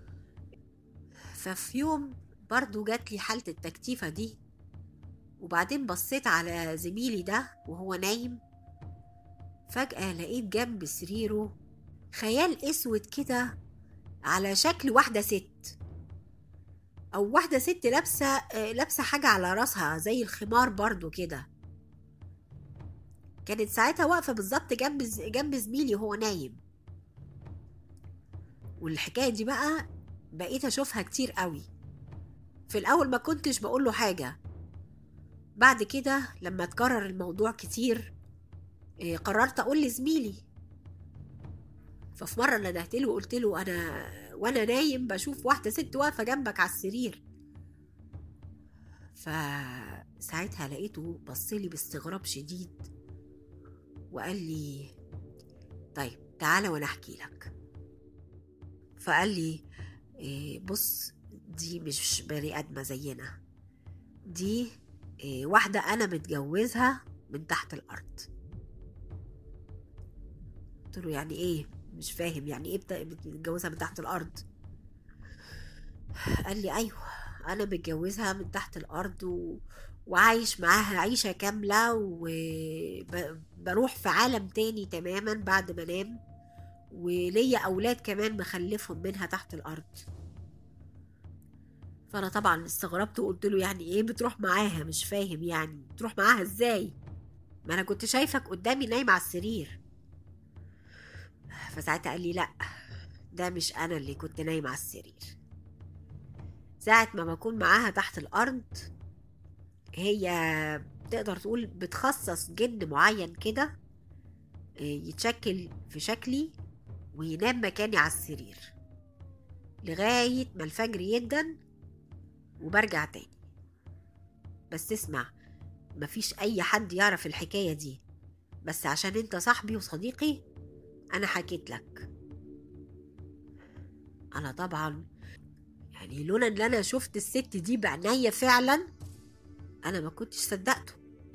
ففي يوم برضو جات لي حالة التكتيفة دي وبعدين بصيت على زميلي ده وهو نايم فجأة لقيت جنب سريره خيال اسود كده على شكل واحدة ست او واحدة ست لابسة آه، لابسة حاجة على راسها زي الخمار برضو كده كانت ساعتها واقفة بالظبط جنب ز- جنب زميلي وهو نايم والحكاية دي بقى بقيت اشوفها كتير قوي في الاول ما كنتش بقول له حاجة بعد كده لما اتكرر الموضوع كتير آه، قررت اقول لزميلي ففي مرة ندهت له وقلت له أنا وأنا نايم بشوف واحدة ست واقفة جنبك على السرير فساعتها لقيته بصلي باستغراب شديد وقال لي طيب تعالى وأنا أحكي لك فقال لي إيه بص دي مش بني آدمة زينا دي إيه واحدة أنا متجوزها من تحت الأرض قلت له يعني إيه مش فاهم يعني ايه بت- بتتجوزها من تحت الارض قال لي ايوه انا متجوزها من تحت الارض و... وعايش معاها عيشة كاملة وبروح في عالم تاني تماما بعد ما انام وليا اولاد كمان مخلفهم منها تحت الارض فانا طبعا استغربت وقلت له يعني ايه بتروح معاها مش فاهم يعني بتروح معاها ازاي ما انا كنت شايفك قدامي نايم على السرير فساعتها قال لي لا ده مش انا اللي كنت نايم على السرير ساعة ما بكون معاها تحت الأرض هي تقدر تقول بتخصص جن معين كده آه، يتشكل في شكلي وينام مكاني على السرير لغاية ما الفجر يدن وبرجع تاني بس اسمع مفيش أي حد يعرف الحكاية دي بس عشان انت صاحبي وصديقي انا حكيت لك انا طبعا يعني لولا ان انا شفت الست دي بعينيا فعلا انا ما كنتش صدقته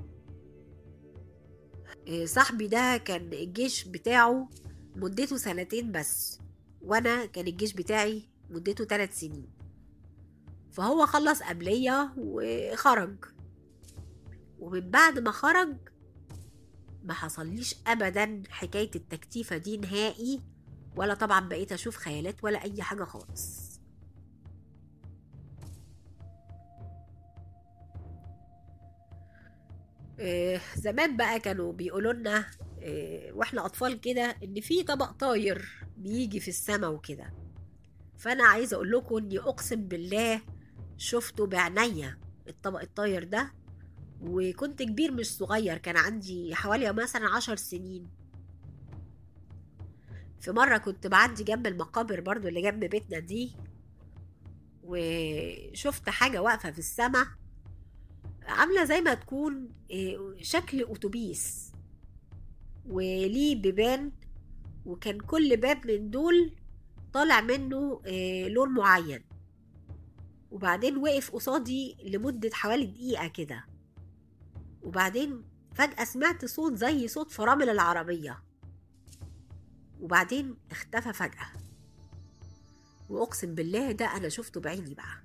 إيه، صاحبي ده كان الجيش بتاعه مدته سنتين بس وانا كان الجيش بتاعي مدته ثلاث سنين فهو خلص قبلية وخرج ومن بعد ما خرج ما حصليش ابدا حكايه التكتيفه دي نهائي ولا طبعا بقيت اشوف خيالات ولا اي حاجه خالص آه، زمان بقى كانوا بيقولوا لنا آه، واحنا اطفال كده ان في طبق طاير بيجي في السماء وكده فانا عايزه اقول لكم اني اقسم بالله شفته بعينيا الطبق الطاير ده وكنت كبير مش صغير كان عندي حوالي مثلا عشر سنين في مرة كنت بعدي جنب المقابر برضو اللي جنب بيتنا دي وشفت حاجة واقفة في السماء عاملة زي ما تكون إيه، شكل أتوبيس وليه بيبان وكان كل باب من دول طالع منه إيه، لون معين وبعدين وقف قصادي لمدة حوالي دقيقة كده وبعدين فجأة سمعت صوت زي صوت فرامل العربية وبعدين اختفى فجأة وأقسم بالله ده أنا شفته بعيني بقى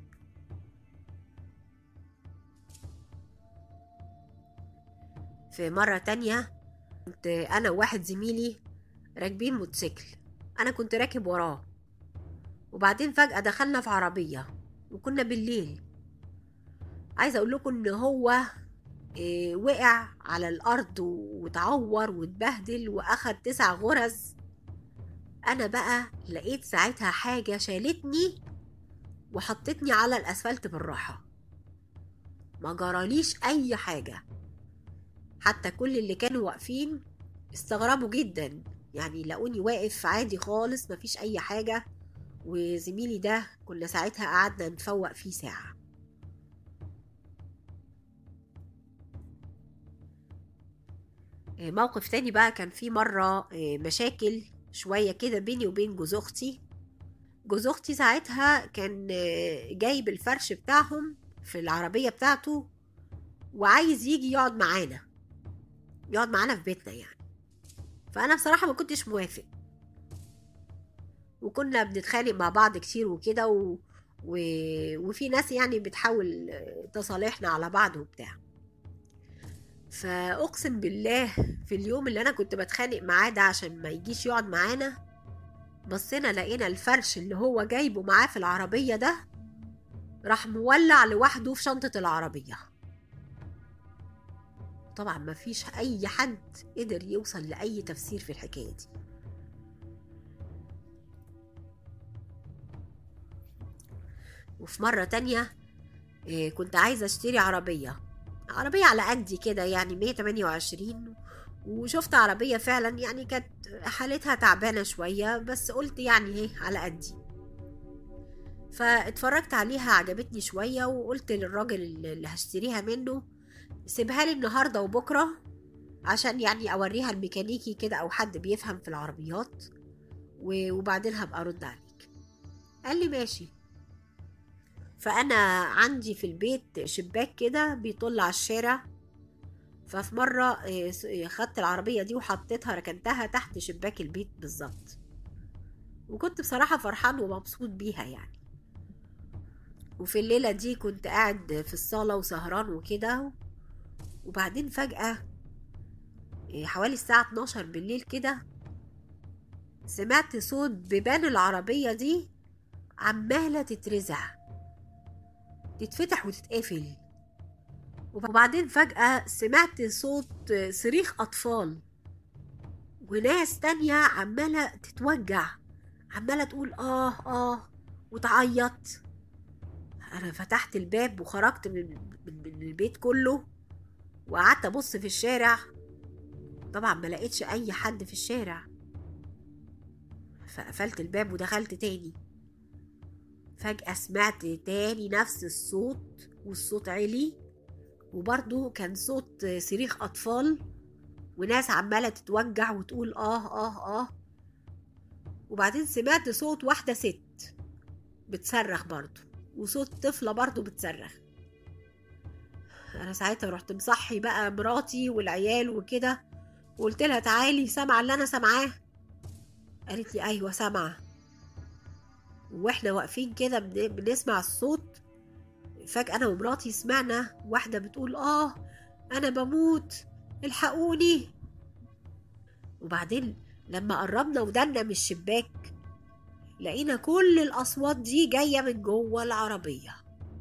في مرة تانية كنت أنا وواحد زميلي راكبين موتوسيكل أنا كنت راكب وراه وبعدين فجأة دخلنا في عربية وكنا بالليل عايزة أقول لكم إن هو إيه وقع على الأرض وتعور واتبهدل وأخد تسع غرز أنا بقى لقيت ساعتها حاجة شالتني وحطتني على الأسفلت بالراحة ما جراليش أي حاجة حتى كل اللي كانوا واقفين استغربوا جدا يعني لقوني واقف عادي خالص مفيش أي حاجة وزميلي ده كنا ساعتها قعدنا نفوق فيه ساعة موقف تاني بقى كان في مرة مشاكل شوية كده بيني وبين جوز أختي جوز أختي ساعتها كان جايب الفرش بتاعهم في العربية بتاعته وعايز يجي يقعد معانا يقعد معانا في بيتنا يعني فأنا بصراحة ما كنتش موافق وكنا بنتخانق مع بعض كتير وكده و... و... وفي ناس يعني بتحاول تصالحنا على بعض وبتاع فأقسم بالله في اليوم اللي أنا كنت بتخانق معاه ده عشان ما يجيش يقعد معانا بصينا لقينا الفرش اللي هو جايبه معاه في العربية ده راح مولع لوحده في شنطة العربية طبعا ما فيش أي حد قدر يوصل لأي تفسير في الحكاية دي وفي مرة تانية كنت عايزة اشتري عربية عربية على قدي كده يعني 128 وشفت عربية فعلا يعني كانت حالتها تعبانة شوية بس قلت يعني ايه على قدي فاتفرجت عليها عجبتني شوية وقلت للراجل اللي هشتريها منه سيبها لي النهاردة وبكرة عشان يعني أوريها الميكانيكي كده أو حد بيفهم في العربيات وبعدين هبقى أرد عليك قال لي ماشي فأنا عندي في البيت شباك كده بيطل على الشارع ففي مرة خدت العربية دي وحطيتها ركنتها تحت شباك البيت بالظبط وكنت بصراحة فرحان ومبسوط بيها يعني وفي الليلة دي كنت قاعد في الصالة وسهران وكده وبعدين فجأة حوالي الساعة 12 بالليل كده سمعت صوت بيبان العربية دي عمالة تترزع تتفتح وتتقفل وبعدين فجأة سمعت صوت صريخ أطفال وناس تانية عمالة تتوجع عمالة تقول آه آه وتعيط أنا فتحت الباب وخرجت من, من, من البيت كله وقعدت أبص في الشارع طبعا ما لقيتش أي حد في الشارع فقفلت الباب ودخلت تاني فجأة سمعت تاني نفس الصوت والصوت علي وبرضه كان صوت صريخ أطفال وناس عمالة تتوجع وتقول آه آه آه وبعدين سمعت صوت واحدة ست بتصرخ برضه وصوت طفلة برضه بتصرخ أنا ساعتها رحت مصحي بقى مراتي والعيال وكده وقلت لها تعالي سامعة اللي أنا سامعاه قالت لي أيوة سامعة واحنا واقفين كده بنسمع الصوت فجأة أنا ومراتي سمعنا واحدة بتقول آه أنا بموت الحقوني وبعدين لما قربنا ودنا من الشباك لقينا كل الأصوات دي جاية من جوه العربية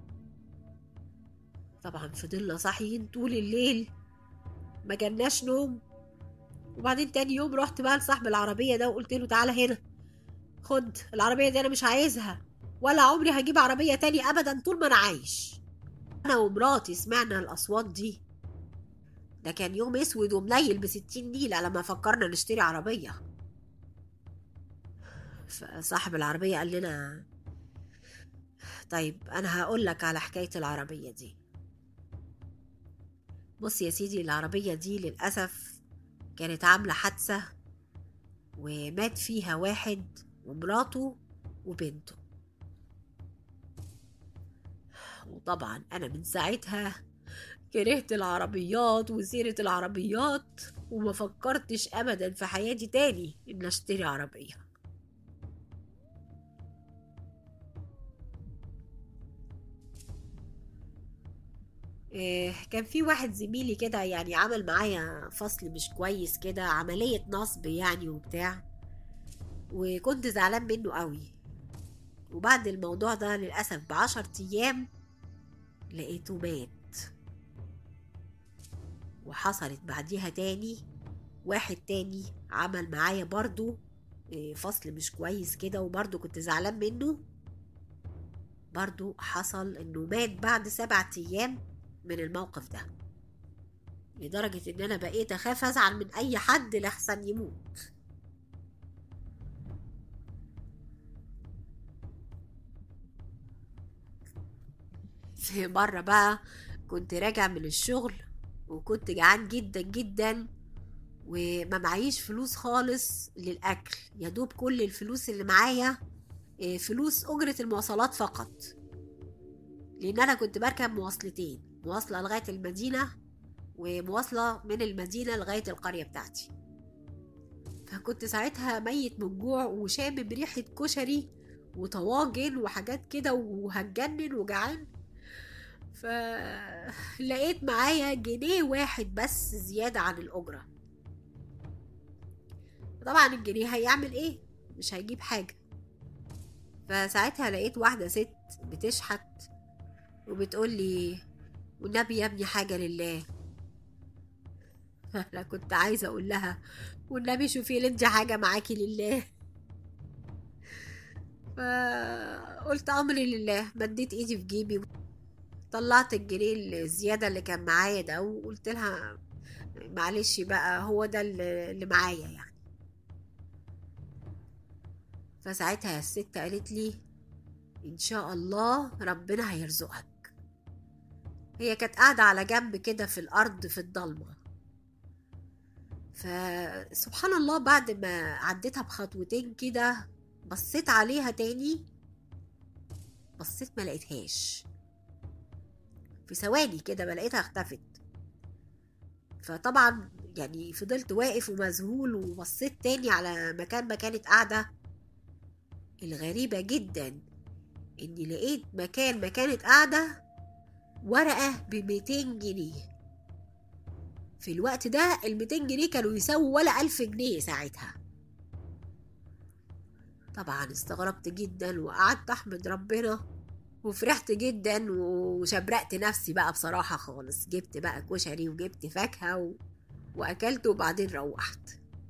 طبعا فضلنا صاحيين طول الليل ما جالناش نوم وبعدين تاني يوم رحت بقى لصاحب العربية ده وقلت له تعالى هنا خد العربية دي أنا مش عايزها ولا عمري هجيب عربية تاني أبدا طول ما أنا عايش أنا ومراتي سمعنا الأصوات دي ده كان يوم أسود ومنيل بستين نيلة لما فكرنا نشتري عربية فصاحب العربية قال لنا طيب أنا هقول لك على حكاية العربية دي بص يا سيدي العربية دي للأسف كانت عاملة حادثة ومات فيها واحد ومراته وبنته وطبعا أنا من ساعتها كرهت العربيات وسيرة العربيات وما فكرتش أبدا في حياتي تاني إن أشتري عربية إيه كان في واحد زميلي كده يعني عمل معايا فصل مش كويس كده عملية نصب يعني وبتاع وكنت زعلان منه قوي وبعد الموضوع ده للأسف بعشر أيام لقيته مات وحصلت بعديها تاني واحد تاني عمل معايا برضو إيه، فصل مش كويس كده وبرضو كنت زعلان منه برضو حصل انه مات بعد سبعة ايام من الموقف ده لدرجة ان انا بقيت اخاف ازعل من اي حد لحسن يموت في مرة بقى كنت راجع من الشغل وكنت جعان جدا جدا وما معيش فلوس خالص للأكل يا دوب كل الفلوس اللي معايا إيه، فلوس أجرة المواصلات فقط لأن أنا كنت بركب مواصلتين مواصلة لغاية المدينة ومواصلة من المدينة لغاية القرية بتاعتي فكنت ساعتها ميت من الجوع وشامم ريحة كشري وطواجن وحاجات كده وهتجنن وجعان فلقيت معايا جنيه واحد بس زيادة عن الأجرة طبعا الجنيه هيعمل ايه مش هيجيب حاجة فساعتها لقيت واحدة ست بتشحت وبتقول لي والنبي يا ابني حاجة لله أنا كنت عايزة أقول لها والنبي شوفي لي انت حاجة معاكي لله فقلت أمري لله مديت إيدي في جيبي طلعت الجنيه الزيادة اللي كان معايا ده وقلت لها معلش بقى هو ده اللي اللي معايا يعني فساعتها الست قالت لي إن شاء الله ربنا هيرزقك هي كانت قاعدة على جنب كده في الأرض في الضلمة فسبحان الله بعد ما عديتها بخطوتين كده بصيت عليها تاني بصيت ما لقيتهاش في ثواني كده ما لقيتها اختفت فطبعا يعني فضلت واقف ومذهول وبصيت تاني على مكان ما كانت قاعدة الغريبة جدا اني لقيت مكان ما كانت قاعدة ورقة بميتين جنيه في الوقت ده الميتين جنيه كانوا يساووا ولا ألف جنيه ساعتها طبعا استغربت جدا وقعدت أحمد ربنا وفرحت جدا وشبرقت نفسي بقى بصراحة خالص جبت بقى كشري وجبت فاكهة و... وأكلت وبعدين روحت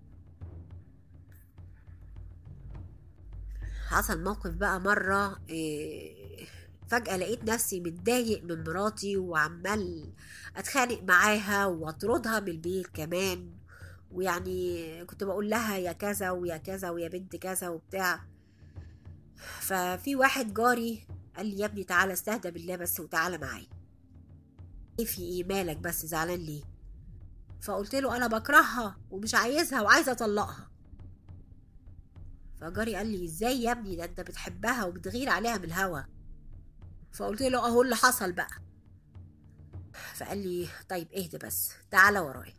حصل موقف بقى مرة إيه فجأة لقيت نفسي متضايق من مراتي وعمال أتخانق معاها وأطردها من البيت كمان ويعني كنت بقول لها يا كذا ويا كذا ويا بنت كذا وبتاع ففي واحد جاري قال لي يا ابني تعالى استهدى بالله بس وتعالى معايا ايه في ايه مالك بس زعلان ليه فقلت له انا بكرهها ومش عايزها وعايزه اطلقها فجاري قال لي ازاي يا ابني ده انت بتحبها وبتغير عليها من الهوا فقلت له اهو اللي حصل بقى فقال لي طيب اهدى بس تعالى ورايا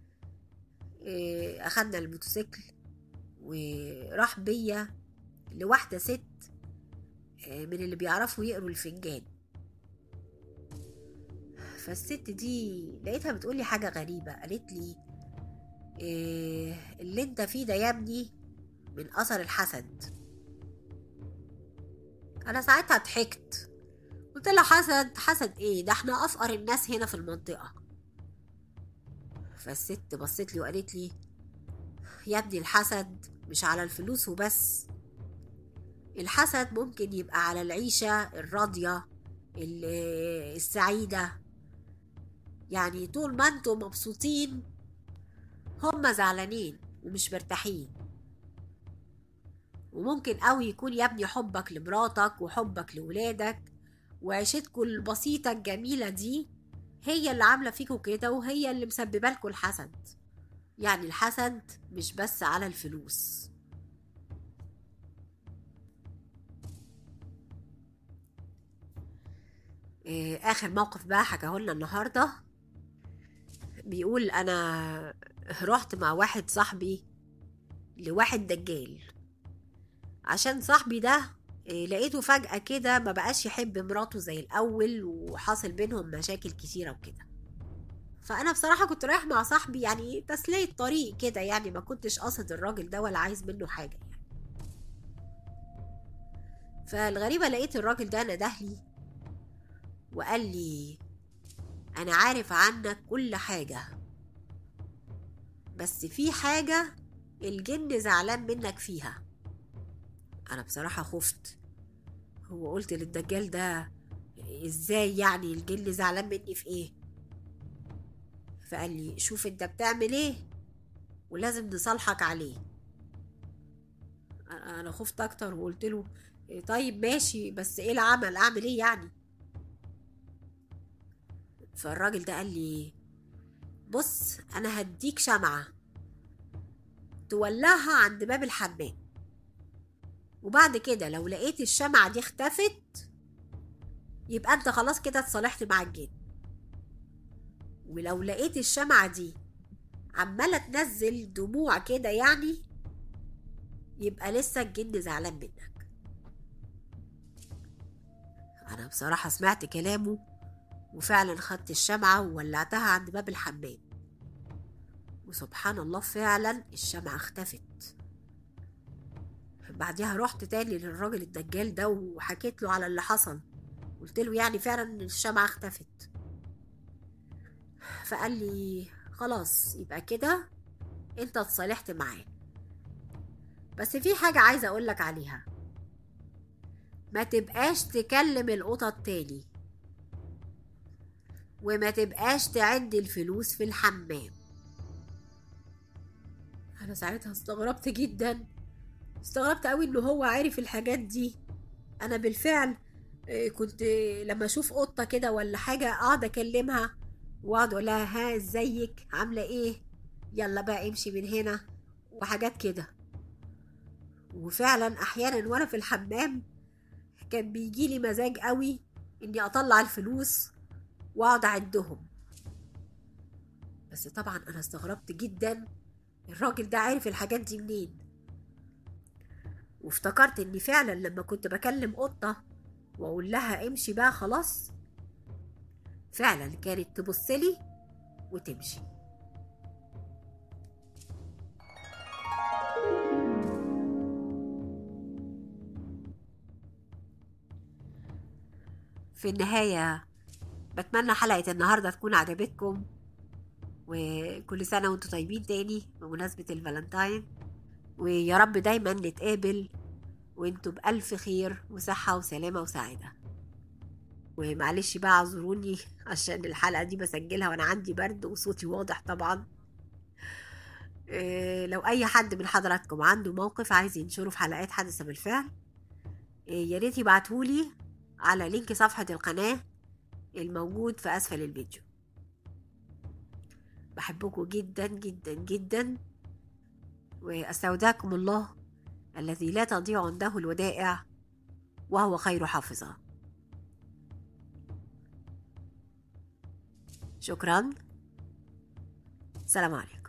إيه اخدنا الموتوسيكل وراح بيا لواحده ست من اللي بيعرفوا يقروا الفنجان فالست دي لقيتها بتقولي حاجة غريبة قالت لي إيه اللي انت فيه ده يا ابني من أثر الحسد أنا ساعتها ضحكت قلت لها حسد حسد ايه ده احنا أفقر الناس هنا في المنطقة فالست بصت لي وقالت لي يا ابني الحسد مش على الفلوس وبس الحسد ممكن يبقى على العيشة الراضية السعيدة يعني طول ما انتم مبسوطين هم زعلانين ومش مرتاحين وممكن قوي يكون يا ابني حبك لمراتك وحبك لولادك وعيشتكم البسيطة الجميلة دي هي اللي عاملة فيكم كده وهي اللي مسببة لكم الحسد يعني الحسد مش بس على الفلوس آه، آخر موقف بقى حكاه لنا النهاردة بيقول أنا رحت مع واحد صاحبي لواحد دجال عشان صاحبي ده آه، لقيته فجأة كده ما بقاش يحب مراته زي الأول وحاصل بينهم مشاكل كتيرة وكده فأنا بصراحة كنت رايح مع صاحبي يعني تسلية طريق كده يعني ما كنتش قاصد الراجل ده ولا عايز منه حاجة يعني فالغريبة لقيت الراجل ده ندهلي وقال لي أنا عارف عنك كل حاجة بس في حاجة الجن زعلان منك فيها أنا بصراحة خفت هو قلت للدجال ده ازاي يعني الجن زعلان مني في ايه فقال لي شوف انت بتعمل ايه ولازم نصالحك عليه انا أنا خفت اكتر وقلت له إيه طيب ماشي بس ايه العمل اعمل ايه يعني فالراجل ده قال لي بص انا هديك شمعة تولعها عند باب الحمام وبعد كده لو لقيت الشمعة دي اختفت يبقى انت خلاص كده اتصالحت مع الجن ولو لقيت الشمعة دي عمالة تنزل دموع كده يعني يبقى لسه الجن زعلان منك انا بصراحة سمعت كلامه وفعلا خدت الشمعة وولعتها عند باب الحمام وسبحان الله فعلا الشمعة اختفت بعدها رحت تاني للراجل الدجال ده وحكيت له على اللي حصل قلت له يعني فعلا الشمعة اختفت فقال لي خلاص يبقى كده انت اتصالحت معاه بس في حاجة عايزة اقولك عليها ما تبقاش تكلم القطط تاني وما تبقاش تعد الفلوس في الحمام انا ساعتها استغربت جدا استغربت قوي ان هو عارف الحاجات دي انا بالفعل آه، كنت آه، لما اشوف قطه كده ولا حاجه اقعد اكلمها واقعد اقول لها ها ازيك عامله ايه يلا بقى امشي من هنا وحاجات كده وفعلا احيانا وانا في الحمام كان بيجيلي مزاج قوي اني اطلع الفلوس واقعد اعدهم بس طبعا انا استغربت جدا الراجل ده عارف الحاجات دي منين وافتكرت اني فعلا لما كنت بكلم قطة واقول لها امشي بقى خلاص فعلا كانت تبصلي وتمشي في النهاية بتمنى حلقة النهاردة تكون عجبتكم وكل سنة وانتم طيبين تاني بمناسبة الفالنتاين ويا رب دايما نتقابل وانتوا بألف خير وصحة وسلامة وسعادة ومعلش بقى اعذروني عشان الحلقة دي بسجلها وانا عندي برد وصوتي واضح طبعا إيه، لو اي حد من حضراتكم عنده موقف عايز ينشره في حلقات حدث بالفعل إيه، يا ريت يبعتهولي على لينك صفحة القناة الموجود في اسفل الفيديو بحبكم جدا جدا جدا واستودعكم الله الذي لا تضيع عنده الودائع وهو خير حافظة شكرا سلام عليكم